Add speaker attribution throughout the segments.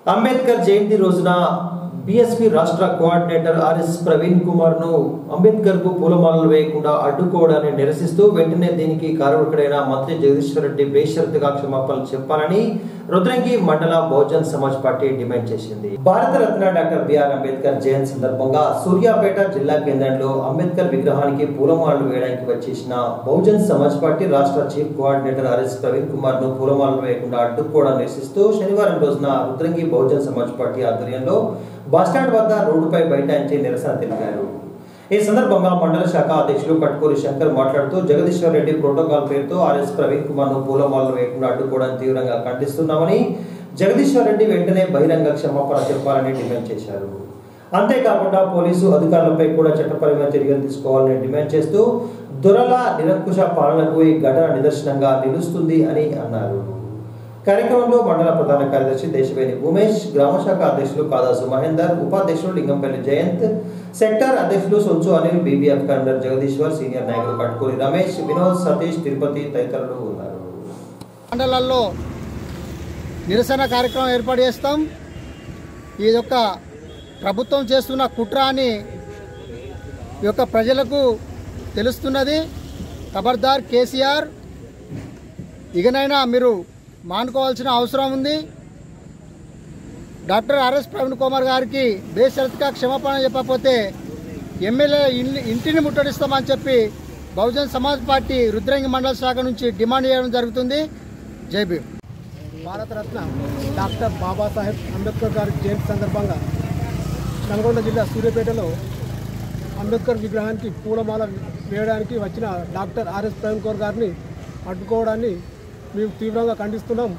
Speaker 1: అంబేద్కర్ జయంతి రోజున బీఎస్పీ రాష్ట్ర coordinator R S Praveen Kumar ను అంబేద్కర్ కు పూలమాలలు వేయకుండా అడ్డుకోవడాన్ని నిరసిస్తూ వెంటనే దీనికి కారకుడైన మంత్రి జగదీశ్వర్ రెడ్డి బేషరతుగా క్షమాపణలు చెప్పాలని రుద్రంగి మండల బహుజన్ సమాజ్ పార్టీ డిమాండ్ చేసింది భారతరత్న డాక్టర్ బిఆర్ అంబేద్కర్ జయంతి సందర్భంగా సూర్యాపేట జిల్లా కేంద్రంలో అంబేద్కర్ విగ్రహానికి పూలమాలలు వేయడానికి వచ్చేసిన బహుజన్ సమాజ్ పార్టీ రాష్ట్ర chief coordinator R S Praveen Kumar ను పూలమాలలు వేయకుండా అడ్డుకోవడం నిరసిస్తూ శనివారం రోజున రుద్రంగి బహుజన్ సమాజ్ పార్టీ ఆధ్వర్యంలో బస్టాండ్ వద్ద రోడ్డుపై బైఠాయించి నిరసన తెలిపారు ఈ సందర్భంగా మండల శాఖ అధ్యక్షులు కట్కూరి శంకర్ మాట్లాడుతూ జగదీశ్వర్ రెడ్డి ప్రోటోకాల్ పేరుతో ఆర్ఎస్ ప్రవీణ్ కుమార్ ను పూలమాలలు వేయకుండా అడ్డుకోవడం తీవ్రంగా ఖండిస్తున్నామని జగదీశ్వర్ రెడ్డి వెంటనే బహిరంగ క్షమాపణ చెప్పాలని డిమాండ్ చేశారు అంతేకాకుండా పోలీసు అధికారులపై కూడా చట్టపరమైన చర్యలు తీసుకోవాలని డిమాండ్ చేస్తూ దొరల నిరంకుశ పాలనకు ఈ ఘటన నిదర్శనంగా నిలుస్తుంది అని అన్నారు కార్యక్రమంలో మండల ప్రధాన కార్యదర్శి దేశవేణి ఉమేష్ గ్రామశాఖ అధ్యక్షులు కాదాసు మహేందర్ ఉపాధ్యక్షులు లింగంపల్లి జయంత్ సెక్టార్ అధ్యక్షులు Sonchu Anil B B F convener Jagadishwar senior నాయకులు కట్కూరి రమేష్ వినోద్ సతీష్ తిరుపతి తదితరులు ఉన్నారు
Speaker 2: మండలాల్లో నిరసన కార్యక్రమం ఏర్పాటు చేస్తాం ఈ యొక్క ప్రభుత్వం చేస్తున్న కుట్ర అని ఈ యొక్క ప్రజలకు తెలుస్తున్నది ఖబర్దార్ కేసీఆర్ ఇకనైనా మీరు మానుకోవాల్సిన అవసరం ఉంది డాక్టర్ ఆర్ఎస్ ప్రవీణ్ కుమార్ గారికి బేషరతుగా క్షమాపణ చెప్పకపోతే ఎమ్మెల్యే ఇల్లు- ఇంటిని ముట్టడిస్తామని చెప్పి బహుజన్ సమాజ్ పార్టీ రుద్రంగి మండల శాఖ నుంచి డిమాండ్ చేయడం జరుగుతుంది జై భీమ్ భారతరత్న డాక్టర్ బాబాసాహెబ్ అంబేద్కర్ గారి జయంతి సందర్భంగా నల్గొండ జిల్లా సూర్యాపేటలో అంబేద్కర్ విగ్రహానికి పూలమాల వేయడానికి వచ్చిన డాక్టర్ ఆర్ఎస్ ప్రవీణ్ కుమార్ గారిని అడ్డుకోవడాన్ని మేము తీవ్రంగా ఖండిస్తున్నాం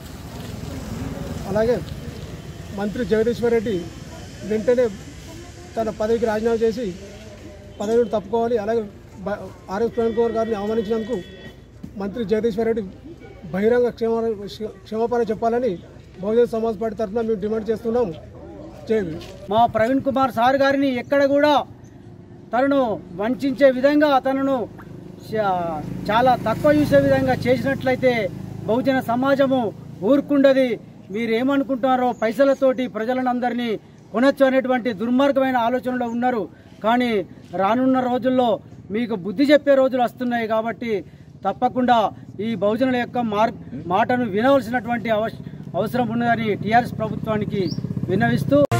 Speaker 2: అలాగే మంత్రి జగదీశ్వర్ రెడ్డి వెంటనే తన పదవికి రాజీనామా చేసి పదవిని తప్పుకోవాలి అలాగే బ- ఆర్ఎస్ ప్రవీణ్ కుమార్ గారిని అవమానించినందుకు మంత్రి జగదీశ్వర్ రెడ్డి బహిరంగ క్షమా క్షమాపణ చెప్పాలని బహుజన్ సమాజ్ పార్టీ తరఫున మేము డిమాండ్ చేస్తున్నాం జై భీమ్.
Speaker 3: మా ప్రవీణ్ కుమార్ సార్ గారిని ఎక్కడ కూడా తనను వంచే విధంగా తనను చా- చాలా తక్కువ చూసే విధంగా చేసినట్లయితే బహుజన సమాజము ఊరుకుండది మీరు ఏమనుకుంటున్నారో పైసలతోటి ప్రజలను అందరినీ కొనొచ్చు అనేటువంటి దుర్మార్గమైన ఆలోచనలో ఉన్నారు కానీ రానున్న రోజుల్లో మీకు బుద్ధి చెప్పే రోజులు వస్తున్నాయి కాబట్టి తప్పకుండా ఈ బహుజనుల యొక్క మార్ మాటను వినవలసినటువంటి అవస అవసరం ఉన్నదని టీఆర్ఎస్ ప్రభుత్వానికి విన్నవిస్తూ